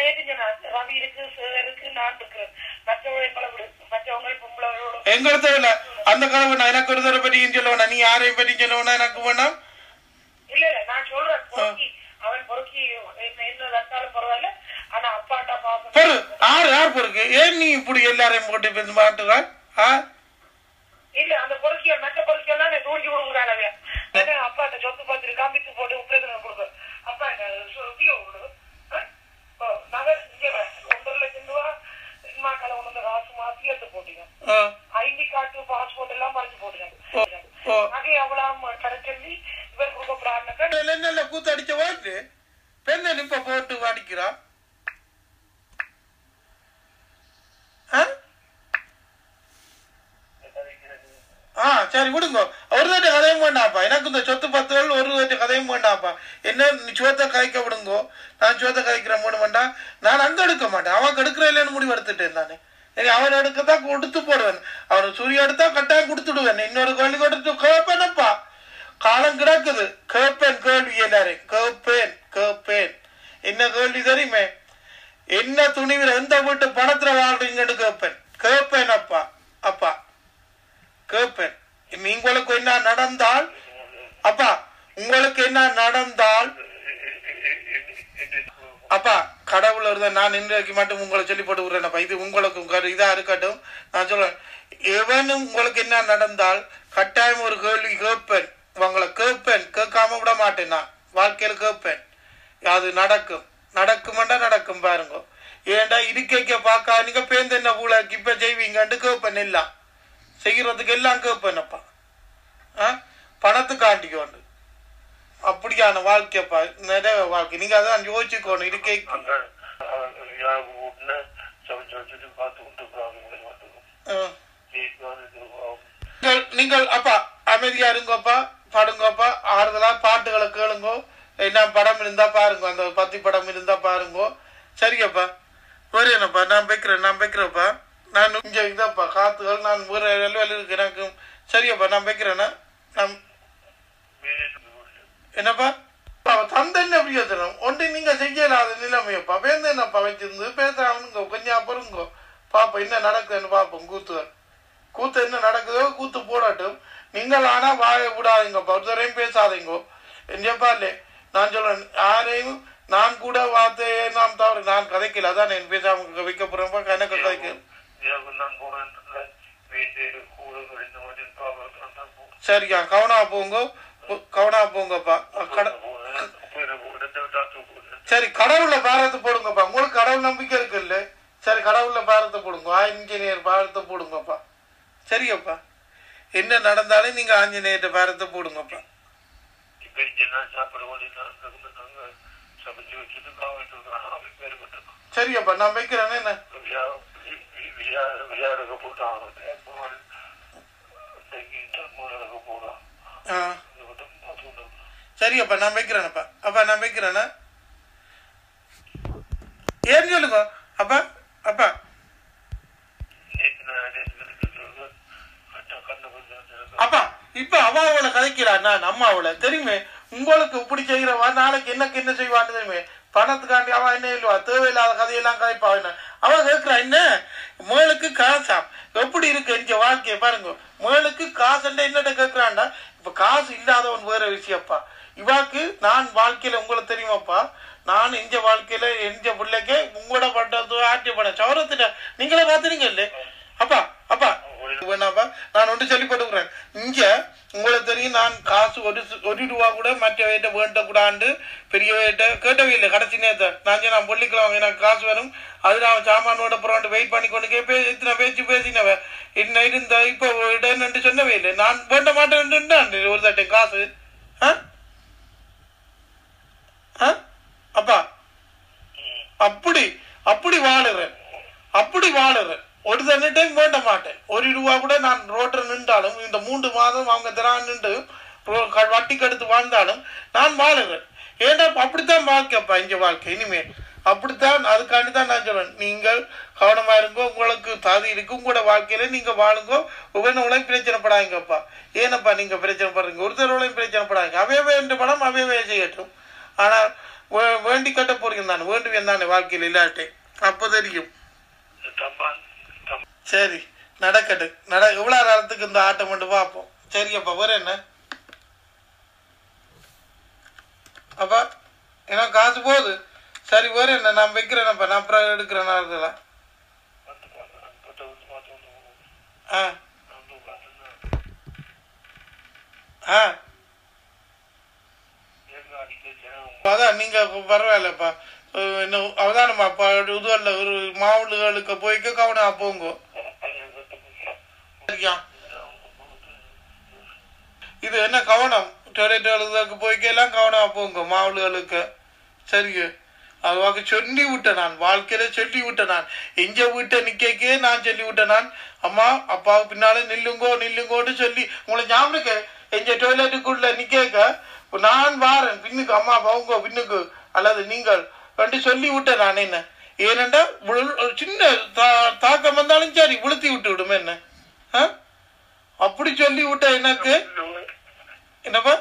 நேற்று சொன்னேன் ரவி இருக்கு சேகர் இருக்கு நான் இருக்கிறேன் மற்றவங்க எங்களை விடு மற்றவங்க பொம்பளோட எங்களுக்கு இல்ல அந்த கதவு நான் எனக்கு ஒரு தடவை பற்றியும் சொல்லுவேன் நீ யாரையும் பற்றியும் சொல்லுவேனா எனக்கு வேணாம் இல்ல இல்ல நான் சொல்றேன் பொறுக்கி அவன் பொறுக்கி என்ன என்ன தந்தாலும் பரவாயில்ல ஆனா அப்பாட்டா பாப்பா பொறு யார் யார் பொறுக்கு ஏன் நீ இப்படி எல்லாரையும் போட்டு இப்ப மாட்டுறா ஆ இல்ல அந்த பொறுக்கிய மற்ற பொறுக்கியெல்லாம் நான் தூண்டி கொடுக்குறாங்க அப்பாட்ட சொத்து பார்த்துட்டு காமித்து போட்டு உபயோகம் கொடுக்க அப்பா சொத்தியோ கொடு நகை இங்க ஒன்றரை லட்சம் ரூபா சினிமா கலை கொண்டு வந்த காசு மாத்தி எடுத்து போட்டீங்க ஆ. ஐடி கார்டு பாஸ்போர்ட் எல்லாம் மறைச்சு போட்டுருக்காங்க ஓ. நகை எவ்வளவு கிடைச்சி இவர் கொடுக்கப்படாதுனாக்கா இதுல என்ன இல்ல கூத்து அடிச்ச வாட்டு பெண்ணை இப்ப போட்டு வாடிக்கிறா ஆ? ஆ சரி விடுங்க ஒரு தாட்டி கதையும் வேண்டாப்பா எனக்கு இந்த சொத்து பத்துகள் ஒரு தாட்டி கதையும் வேண்டாப்பா என்ன நீ சோத்தை கதைக்க விடுங்கோ நான் சோத்தை கதைக்கிறேன் மூணு வேண்டாம் நான் அங்க எடுக்க மாட்டேன் அவன் எடுக்கிற இல்லைன்னு முடிவு எடுத்துட்டேன் நானு சரி அவன் எடுக்கத்தான் கொடுத்து போடுவேன் அவர் சூரிய எடுத்தா கட்டாயம் கொடுத்துடுவேன் இன்னொரு கேள்வி கொடுத்து கேட்பேனப்பா காலம் கிடக்குது கேட்பேன் கேள்வி எல்லாரையும் கேட்பேன் கேட்பேன் என்ன கேள்வி தெரியுமே என்ன துணிவில் எந்த வீட்டு பணத்துல வாழ்றீங்கன்னு கேட்பேன் கேட்பேன் அப்பா அப்பா கேட்பேன் உங்களுக்கு என்ன நடந்தால் அப்பா உங்களுக்கு என்ன நடந்தால் அப்பா கடவுள் இருந்தா நான் இன்றைக்கு மட்டும் உங்களை சொல்லி போட்டு விடுறேன்ப்பா இது உங்களுக்கு உங்க இதா இருக்கட்டும் நான் சொல்றேன் எவனும் உங்களுக்கு என்ன நடந்தால் கட்டாயம் ஒரு கேள்வி கேட்பேன் உங்களை கேட்பேன் கேட்காம விட மாட்டேன் நான் வாழ்க்கையில கேட்பேன் அது நடக்கும் நடக்குமெண்டா நடக்கும் பாருங்க ஏன்டா இருக்கைக்க பார்க்க நீங்க பேருந்து என்ன பூல இப்ப செய்வீங்கன்ட்டு கேட்பேன் எல்லாம் செய்யறதுக்கு எல்லாம் கேட்பேனப்பா ஆ பணத்துக்காண்டிக்கோண்டு அப்படியான வாழ்க்கைப்பா நிறைய வாழ்க்கை நீங்க அதான் யோசிச்சுக்கோணும் இருக்கை அங்க யார் வீட்டுல சமைச்சு வச்சுட்டு பார்த்து விட்டு ஆ. பார்த்துக்கணும் நீங்கள் நீங்கள் அப்பா அமைதியா இருங்கப்பா பாடுங்கப்பா ஆறுதலா பாட்டுகளை கேளுங்கோ என்ன படம் இருந்தா பாருங்க அந்த பத்தி படம் இருந்தா பாருங்க சரியப்பா வேற என்னப்பா நான் வைக்கிறேன் நான் வைக்கிறேன்ப்பா நான் இங்க இதாப்பா காத்துகள் நான் வேற வேலை இருக்கு எனக்கு சரியப்பா நான் வைக்கிறேன்னா நான் என்னப்பா அவ தந்த என்ன பிரியோஜனம் ஒன்று நீங்க செய்யலாத நிலைமையப்பா வேந்த என்னப்பா வச்சிருந்து பேசாமனுங்க கொஞ்சம் பொறுங்கோ பாப்போம் என்ன நடக்குதுன்னு பார்ப்போம் கூத்து கூத்து என்ன நடக்குதோ கூத்து போடட்டும் நீங்கள் ஆனா வாய விடாதீங்கப்பா ஒருத்தரையும் பேசாதீங்கோ என்னப்பா இல்லை நான் சொல்றேன் யாரையும் நான் கூட வார்த்தையை நான் தவறு நான் கதைக்கல அதான் நான் பேசாம வைக்க போறேன்ப்பா கணக்கு கதைக்க நான் போறேன் வீட்டு கூட இந்த மாதிரி பார்க்கலாம் தான் போறேன் சரியா கவனா போங்க கவனா போங்கப்பா கட சரி கடவுள்ல பாரத்தை போடுங்கப்பா உங்களுக்கு கடவுள் நம்பிக்கை இருக்குல்ல சரி கடவுள்ல பாரத்தை போடுங்க ஆ இன்ஜினியர் பாரத்தை போடுங்கப்பா சரியப்பா என்ன நடந்தாலும் நீங்க ஆஞ்சநேயர்கிட்ட பாரத்தை போடுங்கப்பா இப்ப இங்க நான் சாப்பிட வேண்டியது சமைச்சு வச்சுட்டு காவிட்டு அவன் பேர் மட்டும் சரியப்பா நான் வைக்கிறேன் என்ன விளையாடுக போட்டான் போடான் ஆ சரியப்பா நான் வைக்கிறேனப்பா அப்பா நான் வைக்கிறேன்னா ஏன்னு சொல்லுங்க அப்பா அப்பா அப்பா இப்ப அவாவோட கதைக்கிறா நான் அம்மாவோட தெரியுமே உங்களுக்கு இப்படி செய்யறவா நாளைக்கு எனக்கு என்ன செய்வான்னு தெரியுமே பணத்துக்காண்டி அவ என்ன இல்லவா தேவையில்லாத கதையெல்லாம் கதைப்பா என்ன அவ கேட்கிறா என்ன மேலுக்கு காசா எப்படி இருக்கு எங்க வாழ்க்கைய பாருங்க மேலுக்கு காசுண்டா என்னட்ட கேட்கிறான்டா இப்ப காசு இல்லாதவன் வேற விஷயப்பா இவாக்கு நான் வாழ்க்கையில உங்களுக்கு தெரியுமாப்பா நான் எங்க வாழ்க்கையில எந்த பிள்ளைக்கு உங்களோட பட்டது ஆட்டிய படம் சௌரத்திட்ட நீங்களே பாத்துறீங்க இல்ல அப்பா அப்பா வேணாப்பா நான் ஒன்று சொல்லி கொடுக்குறேன் இங்க உங்களுக்கு தெரியும் நான் காசு ஒரு சு- ஒரு ரூபா கூட மற்றவையிட்ட வேண்டக்கூடாண்டு பெரியவையிட்ட கேட்டவே இல்லை கடைசி நேரத்தை நான் சொன்னேன், நான் பொள்ளிக்கலாம் எனக்கு காசு வேணும் அது நான் சாமானோட போறான்ட்டு வெயிட் பண்ணி கொண்டு கேப்பே இத்தனை பேச்சு பேசினவன் இன்னும் இருந்த இப்போ இடன்னு சொன்னவே இல்லை நான் வேண்ட மாட்டேன் ஒரு தட்டை காசு ஆ ஆ? அப்பா அப்படி அப்படி வாழுறேன் அப்படி வாழுறேன் ஒரு தண்ணி டைம் வேண்ட மாட்டேன் ஒரு ரூபா கூட நான் ரோட்டில் நின்றாலும் இந்த மூன்று மாதம் அவங்க திரான் நின்று ரோ- க- வட்டிக்கு எடுத்து வாழ்ந்தாலும் நான் வாழுறேன் ஏன்னா அப்படித்தான் வாழ்க்கைப்பா இங்க வாழ்க்கை இனிமேல் அப்படித்தான் அதுக்காண்டி தான் நான் சொல்றேன் நீங்கள் கவனமா இருங்கோ உங்களுக்கு தகுதி இருக்கு உங்களோட வாழ்க்கையில நீங்க வாழுங்கோ ஒவ்வொன்றும் பிரச்சனைப்படாதீங்கப்பா ஏனப்பா நீங்க பிரச்சனைப்படுறீங்க ஒருத்தரோடையும் பிரச்சனைப்படாதீங்க அவையவே என்ற படம் அவையவே செய்யட்டும் ஆனால் வே- வேண்டி கட்ட போறீங்க தானே வேண்டுவேன் தானே வாழ்க்கையில் இல்லாட்டே அப்போ தெரியும் தம்பா தம் சரி நடக்கட்டு நட எவ்வளோ நேரத்துக்கு இந்த ஆட்டம் மட்டும் பார்ப்போம் சரி அப்பா வேற என்ன அப்பா எனக்கு காசு போகுது சரி வேற என்ன நான் வைக்கிறேனப்பா நான் அப்புறம் எடுக்கிறேன் நான் இருக்கலாம் வந்து பார்த்து பட்ட வந்து பார்த்து வந்து ஆ வந்து உட்காந்துன்னா ஆ ஏங்க அடிக்கடி ஜனம் அதான் நீங்க பரவாயில்லப்பா அஹ் இன்னும் அவதானமாப்பா இதுவல்ல ஒரு மாவுளுகளுக்கு போய்க்க கவனம் போங்க சரியா இது என்ன கவனம் டொய்லெட்டுகளுக்கு போய்க்கெல்லாம் கவனம் போங்க மாவுளுகளுக்கு சரிங்க அதுவாக சொல்லி விட்டேன் நான் வாழ்க்கையில சொல்லி விட்டேன் நான் எஞ்ச வீட்டை நிக்கே நான் சொல்லி விட்டேன் நான் அம்மா அப்பாவுக்கு பின்னால நில்லுங்கோ நில்லுங்கோன்னு சொல்லி உங்களை ஞாபகம் எஞ்ச டொய்லெட்டுக்குள்ள நிக்கேக்க நான் வாரேன் பின்னுக்கு அம்மா போங்க பின்னுக்கு அல்லது நீங்கள் என்று சொல்லி விட்டேன் நான் என்ன ஏனென்றா விழு- ஒரு சின்ன தா- தாக்கம் வந்தாலும் சரி விழுத்தி விட்டு விடுமே என்ன ஆ? அப்படி சொல்லி விட்ட எனக்கு என்னப்பா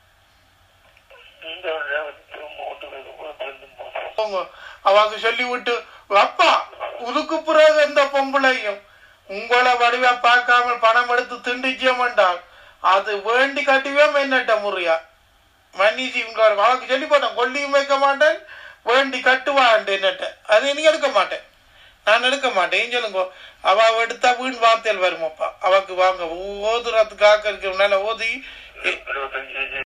இந்த மோட்டு பிறந்து போகிறோம் போங்க அவங்க சொல்லி விட்டு அப்பா உதுக்கு பிறகு எந்த பொம்பளையும் உங்களை வடிவா பார்க்காம பணம் எடுத்து திண்டிச்சிய மாட்டாள் அது வேண்டி கட்டிவே என்னட்ட முறையா மன்னிச்சு உங்க அவனுக்கு சொல்லி போட்டேன் கொல்லியும் வைக்க மாட்டேன் வேண்டி கட்டுவான் என்னட்ட அது நீ எடுக்க மாட்டேன் நான் எடுக்க மாட்டேன் ஏன் சொல்லுங்க அவ எடுத்தா வீண் வார்த்தையில் வருமாப்பா அவக்கு வாங்க ஓதுறதுக்காக இருக்கிறனால ஓதி இருபத்தஞ்சு